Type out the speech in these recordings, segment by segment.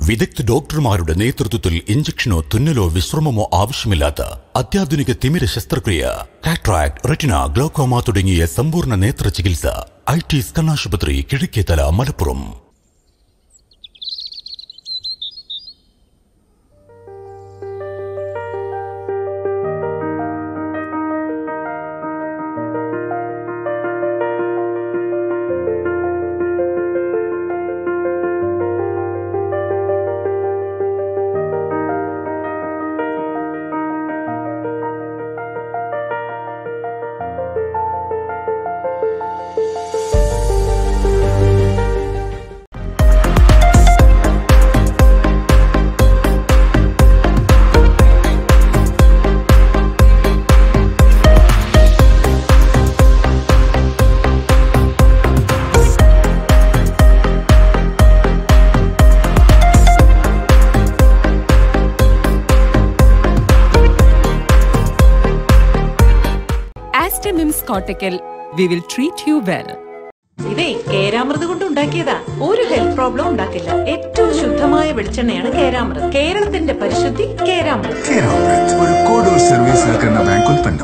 വിദഗ്ധ ഡോക്ടർമാരുടെ നേതൃത്വത്തിൽ ഇഞ്ചക്ഷനോ തുന്നലോ വിശ്രമമോ ആവശ്യമില്ലാത്ത അത്യാധുനിക തിമിര ശസ്ത്രക്രിയ കാട്രാക്ട് റെറ്റിന ഗ്ലോക്കോമ തുടങ്ങിയ സമ്പൂർണ്ണ നേത്ര ചികിത്സ ഐ ടി കണ്ണാശുപത്രി കിഴക്കേതല Malappuram Aster MIMS Kottakkal we will treat you well ഇതേ കേരാമൃത് കൊണ്ട് ഉണ്ടാക്കിയതാ ഒരു ഹെൽത്ത് പ്രോബ്ലം ഉണ്ടാക്കില്ല ഏറ്റവും ശുദ്ധമായ വെളിച്ചെണ്ണയാണ് കേരാമൃത് കേരളത്തിന്റെ പരിശുദ്ധി കേരാമൃത് കേരള ഒരു കോഡൂർ സർവീസ് സഹകരണ ബാങ്ക് ഉൽപ്പന്നം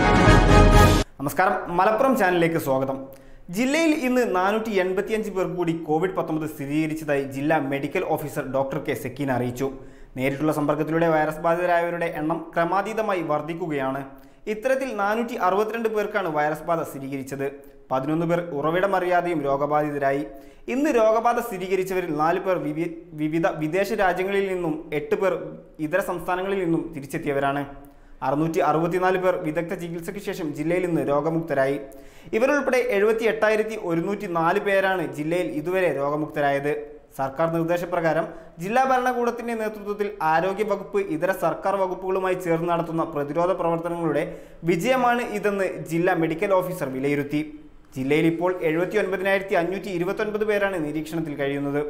നമസ്കാരം മലപ്പുറം ചാനലിലേക്ക് സ്വാഗതം ജില്ലയിൽ ഇന്ന് നാനൂറ്റി എൺപത്തിയഞ്ച് പേർക്ക് കൂടി കോവിഡ് പത്തൊമ്പത് സ്ഥിരീകരിച്ചതായി ജില്ലാ medical officer doctor K Sakeena അറിയിച്ചു നേരിട്ടുള്ള സമ്പർക്കത്തിലൂടെ വൈറസ് ബാധിതരായവരുടെ എണ്ണം ക്രമാതീതമായി വർദ്ധിക്കുകയാണ് ഇത്തരത്തിൽ നാനൂറ്റി അറുപത്തിരണ്ട് പേർക്കാണ് വൈറസ് ബാധ സ്ഥിരീകരിച്ചത് പതിനൊന്ന് പേർ ഉറവിടമറിയാതെയും രോഗബാധിതരായി ഇന്ന് രോഗബാധ സ്ഥിരീകരിച്ചവരിൽ നാല് പേർ വിവി- വിവിധ വിദേശ രാജ്യങ്ങളിൽ നിന്നും എട്ട് പേർ ഇതര സംസ്ഥാനങ്ങളിൽ നിന്നും തിരിച്ചെത്തിയവരാണ് അറുന്നൂറ്റി അറുപത്തിനാല് പേർ വിദഗ്ധ ചികിത്സയ്ക്ക് ശേഷം ജില്ലയിൽ നിന്ന് രോഗമുക്തരായി ഇവരുൾപ്പെടെ എഴുപത്തി എട്ടായിരത്തി ഒരുന്നൂറ്റി നാല് പേരാണ് ജില്ലയിൽ ഇതുവരെ രോഗമുക്തരായത് സർക്കാർ നിർദ്ദേശപ്രകാരം ജില്ലാ ഭരണകൂടത്തിന്റെ നേതൃത്വത്തിൽ ആരോഗ്യ വകുപ്പ് ഇതര സർക്കാർ വകുപ്പുകളുമായി ചേർന്ന് നടത്തുന്ന പ്രതിരോധ പ്രവർത്തനങ്ങളുടെ വിജയമാണ് ഇതെന്ന് ജില്ലാ മെഡിക്കൽ ഓഫീസർ വിലയിരുത്തി ജില്ലയിൽ ഇപ്പോൾ എഴുപത്തി ഒൻപതിനായിരത്തി അഞ്ഞൂറ്റി ഇരുപത്തി ഒൻപത് പേരാണ് നിരീക്ഷണത്തിൽ കഴിയുന്നത്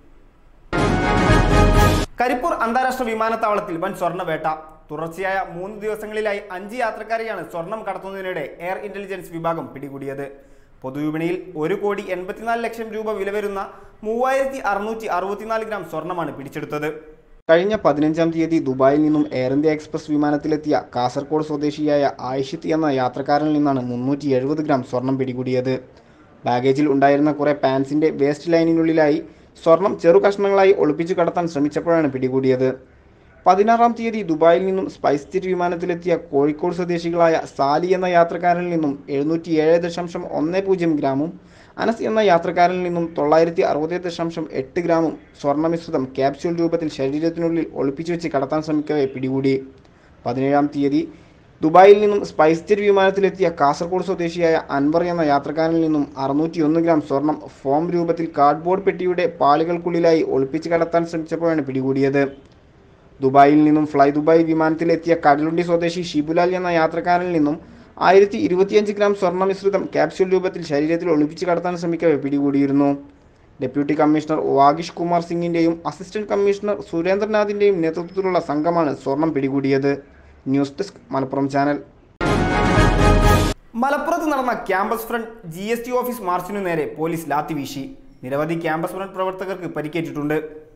കരിപ്പൂർ അന്താരാഷ്ട്ര വിമാനത്താവളത്തിൽ വൻ സ്വർണ്ണവേട്ട തുടർച്ചയായ മൂന്ന് ദിവസങ്ങളിലായി അഞ്ച് യാത്രക്കാരെയാണ് സ്വർണം കടത്തുന്നതിനിടെ എയർ ഇന്റലിജൻസ് വിഭാഗം പിടികൂടിയത് പൊതുവിപണിയിൽ ഒരു കോടി എൺപത്തിനാല് ലക്ഷം രൂപ വില വരുന്ന മൂവായിരത്തി അറുന്നൂറ്റി അറുപത്തിനാല് ഗ്രാം സ്വർണ്ണമാണ് പിടിച്ചെടുത്തത് കഴിഞ്ഞ പതിനഞ്ചാം തീയതി ദുബായിൽ നിന്നും എയർ ഇന്ത്യ എക്സ്പ്രസ് വിമാനത്തിലെത്തിയ കാസർഗോഡ് സ്വദേശിയായ ആയിഷത്ത് എന്ന യാത്രക്കാരനിൽ നിന്നാണ് മുന്നൂറ്റി എഴുപത് ഗ്രാം സ്വർണം പിടികൂടിയത് ബാഗേജിൽ ഉണ്ടായിരുന്ന കുറേ പാൻസിന്റെ വേസ്റ്റ് ലൈനിനുള്ളിലായി സ്വർണം ചെറു കഷ്ണങ്ങളായി ഒളിപ്പിച്ചു കടത്താൻ ശ്രമിച്ചപ്പോഴാണ് പിടികൂടിയത് പതിനാറാം തീയതി ദുബായിൽ നിന്നും സ്പൈസ് ജെറ്റ് വിമാനത്തിലെത്തിയ കോഴിക്കോട് സ്വദേശികളായ സാലി എന്ന യാത്രക്കാരനിൽ നിന്നും എഴുന്നൂറ്റി ഏഴ് ദശാംശം ഒന്ന് പൂജ്യം ഗ്രാമും അനസ് എന്ന യാത്രക്കാരനിൽ നിന്നും തൊള്ളായിരത്തി അറുപത് ദശാംശം എട്ട് ഗ്രാമും സ്വർണ്ണമിശ്രിതം ക്യാപ്സ്യൂൾ രൂപത്തിൽ ശരീരത്തിനുള്ളിൽ ഒളിപ്പിച്ചു വെച്ച് കടത്താൻ ശ്രമിക്കവെ പിടികൂടി പതിനേഴാം തീയതി ദുബായിൽ നിന്നും സ്പൈസ് ജെറ്റ് വിമാനത്തിലെത്തിയ കാസർഗോഡ് സ്വദേശിയായ അൻവർ എന്ന യാത്രക്കാരനിൽ നിന്നും അറുന്നൂറ്റി ഒന്ന് ഗ്രാം സ്വർണം ഫോം രൂപത്തിൽ കാർഡ്ബോർഡ് പെട്ടിയുടെ പാളികൾക്കുള്ളിലായി ഒളിപ്പിച്ച് കടത്താൻ ശ്രമിച്ചപ്പോഴാണ് പിടികൂടിയത് ദുബായിൽ നിന്നും ഫ്ലൈ ദുബായ് വിമാനത്തിലെത്തിയ കടലുണ്ടി സ്വദേശി ഷിബുലാൽ എന്ന യാത്രക്കാരനിൽ നിന്നും ആയിരത്തി ഇരുപത്തിയഞ്ച് ഗ്രാം സ്വർണ്ണ മിശ്രിതം ക്യാപ്സ്യൂൾ രൂപത്തിൽ ശരീരത്തിൽ ഒളിപ്പിച്ച് കടത്താൻ ശ്രമിക്കവെ പിടികൂടിയിരുന്നു ഡെപ്യൂട്ടി കമ്മീഷണർ വാഗിഷ് കുമാർ സിംഗിന്റെയും അസിസ്റ്റന്റ് കമ്മീഷണർ സുരേന്ദ്രനാഥിന്റെയും നേതൃത്വത്തിലുള്ള സംഘമാണ് സ്വർണം പിടികൂടിയത് ന്യൂസ് ഡെസ്ക് മലപ്പുറം ചാനൽ മലപ്പുറത്ത് നടന്ന campus front G S T office മാർച്ചിനു നേരെ പോലീസ് ലാത്തി വീശി നിരവധി ക്യാമ്പസ് ഫ്രണ്ട് പ്രവർത്തകർക്ക് പരിക്കേറ്റിട്ടുണ്ട്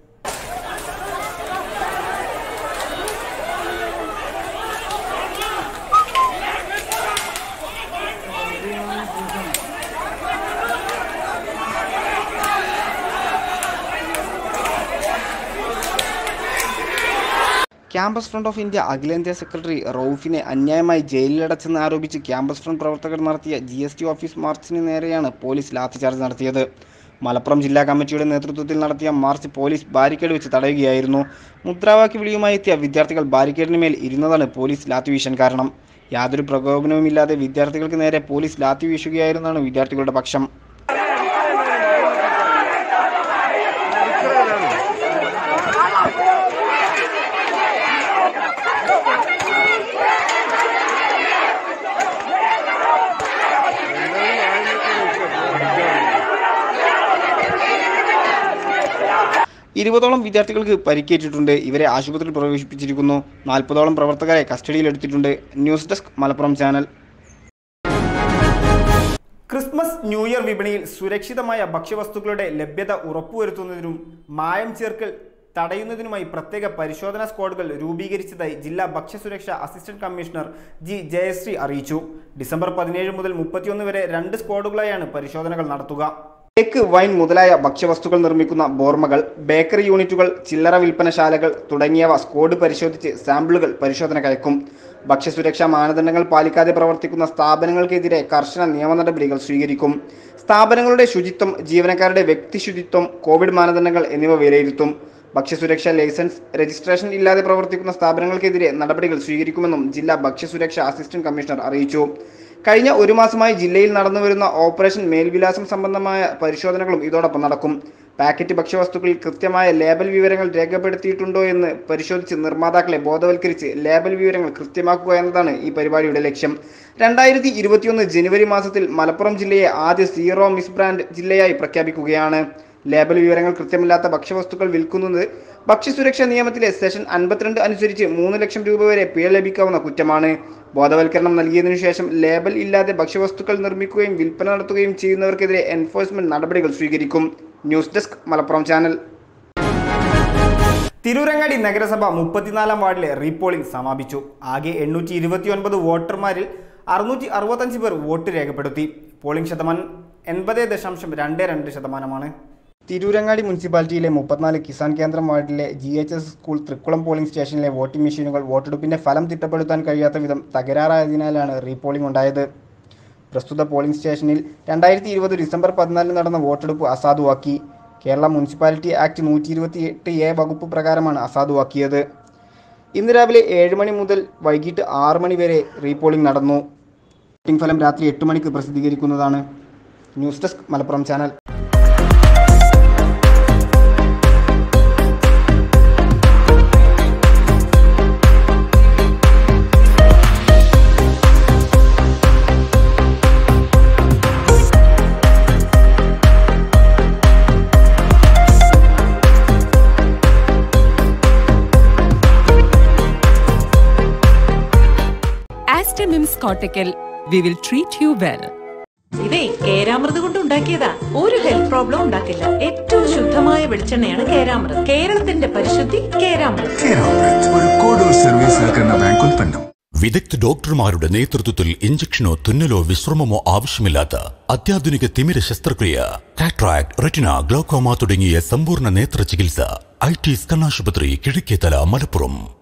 ക്യാമ്പസ് ഫ്രണ്ട് ഓഫ് ഇന്ത്യ അഖിലേന്ത്യാ സെക്രട്ടറി റൌഫിനെ അന്യായമായി ജയിലിലടച്ചെന്ന് ആരോപിച്ച് ക്യാമ്പസ് ഫ്രണ്ട് പ്രവർത്തകർ നടത്തിയ ജി എസ് ടി ഓഫീസ് മാർച്ചിന് നേരെയാണ് പോലീസ് ലാത്തിചാർജ് നടത്തിയത് മലപ്പുറം ജില്ലാ കമ്മിറ്റിയുടെ നേതൃത്വത്തിൽ നടത്തിയ മാർച്ച് പോലീസ് ബാരിക്കേഡ് വെച്ച് തടയുകയായിരുന്നു മുദ്രാവാക്യ വിളിയുമായി എത്തിയ വിദ്യാർത്ഥികൾ ബാരിക്കേഡിന് മേൽ ഇരുന്നതാണ് പോലീസ് ലാത്തി വീശാൻ കാരണം യാതൊരു പ്രകോപനവുമില്ലാതെ വിദ്യാർത്ഥികൾക്ക് നേരെ പോലീസ് ലാത്തി വീശുകയായിരുന്നാണ് വിദ്യാർത്ഥികളുടെ പക്ഷം ഇരുപതോളം വിദ്യാർത്ഥികൾക്ക് പരിക്കേറ്റിട്ടുണ്ട് ഇവരെ ആശുപത്രിയിൽ പ്രവേശിപ്പിച്ചിരിക്കുന്നു നാൽപ്പതോളം പ്രവർത്തകരെ കസ്റ്റഡിയിലെടുത്തിട്ടുണ്ട് news desk Malappuram channel Christmas new year വിപണിയിൽ സുരക്ഷിതമായ ഭക്ഷ്യവസ്തുക്കളുടെ ലഭ്യത ഉറപ്പുവരുത്തുന്നതിനും മായം ചേർക്കൽ തടയുന്നതിനുമായി പ്രത്യേക പരിശോധനാ സ്ക്വാഡുകൾ രൂപീകരിച്ചതായി ജില്ലാ ഭക്ഷ്യസുരക്ഷ അസിസ്റ്റന്റ് കമ്മീഷണർ ജി ജയശ്രീ അറിയിച്ചു ഡിസംബർ പതിനേഴ് മുതൽ മുപ്പത്തിയൊന്ന് വരെ രണ്ട് സ്ക്വാഡുകളായാണ് പരിശോധനകൾ നടത്തുക കേക്ക് വൈൻ മുതലായ ഭക്ഷ്യവസ്തുക്കൾ നിർമ്മിക്കുന്ന ബോർമകൾ ബേക്കറി യൂണിറ്റുകൾ ചില്ലറ വിൽപ്പനശാലകൾ തുടങ്ങിയവ സ്ക്വാഡ് പരിശോധിച്ച് സാമ്പിളുകൾ പരിശോധനയ്ക്കയക്കും ഭക്ഷ്യസുരക്ഷാ മാനദണ്ഡങ്ങൾ പാലിക്കാതെ പ്രവർത്തിക്കുന്ന സ്ഥാപനങ്ങൾക്കെതിരെ കർശന നിയമ നടപടികൾ സ്വീകരിക്കും സ്ഥാപനങ്ങളുടെ ശുചിത്വം ജീവനക്കാരുടെ വ്യക്തി ശുചിത്വം കോവിഡ് മാനദണ്ഡങ്ങൾ എന്നിവ വിലയിരുത്തും ഭക്ഷ്യസുരക്ഷാ ലൈസൻസ് രജിസ്ട്രേഷൻ ഇല്ലാതെ പ്രവർത്തിക്കുന്ന സ്ഥാപനങ്ങൾക്കെതിരെ നടപടികൾ സ്വീകരിക്കുമെന്നും ജില്ലാ ഭക്ഷ്യസുരക്ഷാ അസിസ്റ്റന്റ് കമ്മീഷണർ അറിയിച്ചു കഴിഞ്ഞ ഒരു മാസമായി ജില്ലയിൽ നടന്നുവരുന്ന ഓപ്പറേഷൻ മേൽവിലാസം സംബന്ധമായ പരിശോധനകളും ഇതോടൊപ്പം നടക്കും പാക്കറ്റ് ഭക്ഷ്യവസ്തുക്കളിൽ കൃത്യമായ ലേബൽ വിവരങ്ങൾ രേഖപ്പെടുത്തിയിട്ടുണ്ടോ എന്ന് പരിശോധിച്ച് നിർമ്മാതാക്കളെ ബോധവൽക്കരിച്ച് ലേബൽ വിവരങ്ങൾ കൃത്യമാക്കുക എന്നതാണ് ഈ പരിപാടിയുടെ ലക്ഷ്യം രണ്ടായിരത്തി ഇരുപത്തിയൊന്ന് ജനുവരി മാസത്തിൽ മലപ്പുറം ജില്ലയെ ആദ്യ സീറോ മിസ് ബ്രാൻഡ് ജില്ലയായി പ്രഖ്യാപിക്കുകയാണ് ലേബൽ വിവരങ്ങൾ കൃത്യമില്ലാത്ത ഭക്ഷ്യവസ്തുക്കൾ വിൽക്കുന്നത് ഭക്ഷ്യസുരക്ഷാ നിയമത്തിലെ സെഷൻ അൻപത്തിരണ്ട് അനുസരിച്ച് മൂന്ന് ലക്ഷം രൂപ വരെ പിഴ ലഭിക്കാവുന്ന കുറ്റമാണ് ബോധവൽക്കരണം നൽകിയതിനു ശേഷം ലേബൽ ഇല്ലാതെ ഭക്ഷ്യവസ്തുക്കൾ നിർമ്മിക്കുകയും വിൽപ്പന നടത്തുകയും ചെയ്യുന്നവർക്കെതിരെ എൻഫോഴ്സ്മെന്റ് നടപടികൾ സ്വീകരിക്കും news desk Malappuram channel Tirurangadi നഗരസഭ മുപ്പത്തിനാലാം വാർഡിലെ റീപോളിംഗ് സമാപിച്ചു ആകെ എണ്ണൂറ്റി ഇരുപത്തിയൊൻപത് വോട്ടർമാരിൽ അറുന്നൂറ്റി അറുപത്തഞ്ച് പേർ വോട്ട് രേഖപ്പെടുത്തി പോളിംഗ് ശതമാനം എൺപത് ദശാംശം രണ്ട് രണ്ട് ശതമാനമാണ് തിരൂരങ്ങാടി മുനിസിപ്പാലിറ്റിയിലെ മുപ്പത്തിനാല് കിസാൻ കേന്ദ്രം വാർഡിലെ G H S school Thrikkulam polling സ്റ്റേഷനിലെ വോട്ടിംഗ് മെഷീനുകൾ വോട്ടെടുപ്പിന്റെ ഫലം തിട്ടപ്പെടുത്താൻ കഴിയാത്ത വിധം തകരാറായതിനാലാണ് റീപോളിംഗ് ഉണ്ടായത് പ്രസ്തുത പോളിംഗ് സ്റ്റേഷനിൽ രണ്ടായിരത്തി ഇരുപത് ഡിസംബർ പതിനാലിന് നടന്ന വോട്ടെടുപ്പ് അസാധുവാക്കി കേരള മുനിസിപ്പാലിറ്റി ആക്ട് നൂറ്റി ഇരുപത്തി എട്ട് എ വകുപ്പ് പ്രകാരമാണ് അസാധുവാക്കിയത് ഇന്ന് രാവിലെ ഏഴ് മണി മുതൽ വൈകിട്ട് ആറ് മണി വരെ റീപോളിംഗ് നടന്നു വോട്ടിംഗ് ഫലം രാത്രി എട്ട് മണിക്ക് പ്രസിദ്ധീകരിക്കുന്നതാണ് news desk Malappuram channel Astamims Cortical, we will treat you well. ഇതേ കേരാമൃത് കൊണ്ട് ഉണ്ടാക്കിയതാ ഒരു ഹെൽത്ത് പ്രോബ്ലം ഉണ്ടാക്കില്ല ഏറ്റവും ശുദ്ധമായ വെളിച്ചെണ്ണയാണ് കേരാമൃത് കേരളത്തിന്റെ പരിശുദ്ധി കേരാമൃത് കേരാമൃത് ഒരു കോഡൂർ സർവീസ് നൽകുന്ന ബാങ്ക് ഉൽപ്പന്നം വിദഗ്ധ ഡോക്ടർമാരുടെ നേതൃത്വത്തിൽ ഇഞ്ചക്ഷനോ തുന്നലോ വിശ്രമമോ ആവശ്യമില്ലാത്ത അത്യാധുനിക തിമിര ശസ്ത്രക്രിയ കാട്രാക്ട് റെറ്റിന ഗ്ലോക്കോമ തുടങ്ങിയ സമ്പൂർണ്ണ നേത്ര ചികിത്സ ഐ ടി സ്കണ്ണാശുപത്രി കിഴക്കേതല മലപ്പുറം